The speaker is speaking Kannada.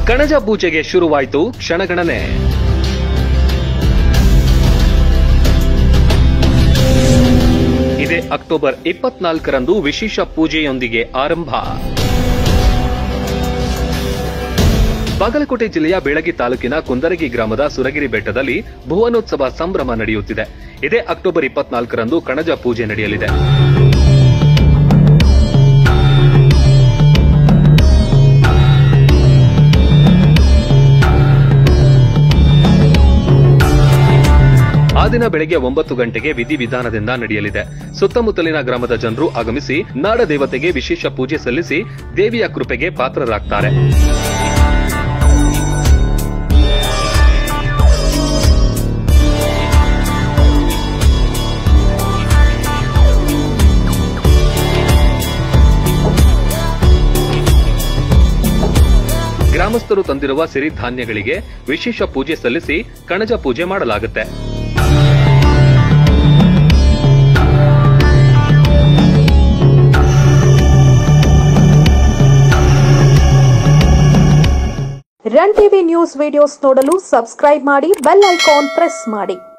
ಕಣಜ ಪೂಜೆಗೆ ಶುರುವಾಯಿತು ಕ್ಷಣಗಣನೆ ಇದೇ ಅಕ್ಟೋಬರ್ ಇಪ್ಪತ್ನಾಲ್ಕರಂದು ವಿಶೇಷ ಪೂಜೆಯೊಂದಿಗೆ ಆರಂಭ ಬಾಗಲಕೋಟೆ ಜಿಲ್ಲೆಯ ಬೇಳಗಿ ತಾಲೂಕಿನ ಕುಂದರಗಿ ಗ್ರಾಮದ ಸುರಗಿರಿ ಬೆಟ್ಟದಲ್ಲಿ ಭುವನೋತ್ಸವ ಸಂಭ್ರಮ ನಡೆಯುತ್ತಿದೆ ಇದೇ ಅಕ್ಟೋಬರ್ ಇಪ್ಪತ್ನಾಲ್ಕರಂದು ಕಣಜ ಪೂಜೆ ನಡೆಯಲಿದೆ ಆ ದಿನ ಬೆಳಗ್ಗೆ ಒಂಬತ್ತು ಗಂಟೆಗೆ ವಿಧಿವಿಧಾನದಿಂದ ನಡೆಯಲಿದೆ ಸುತ್ತಮುತ್ತಲಿನ ಗ್ರಾಮದ ಜನರು ಆಗಮಿಸಿ ನಾಡ ದೇವತೆಗೆ ವಿಶೇಷ ಪೂಜೆ ಸಲ್ಲಿಸಿ ದೇವಿಯ ಕೃಪೆಗೆ ಪಾತ್ರರಾಗ್ತಾರೆ ಗ್ರಾಮಸ್ಥರು ತಂದಿರುವ ಸಿರಿಧಾನ್ಯಗಳಿಗೆ ವಿಶೇಷ ಪೂಜೆ ಸಲ್ಲಿಸಿ ಕಣಜ ಪೂಜೆ ಮಾಡಲಾಗುತ್ತೆ ರನ್ ಟಿವಿ ನ್ಯೂಸ್ ವಿಡಿಯೋಸ್ ನೋಡಲು ಸಬ್ಸ್ಕ್ರೈಬ್ ಮಾಡಿ ಬೆಲ್ ಐಕಾನ್ ಪ್ರೆಸ್ ಮಾಡಿ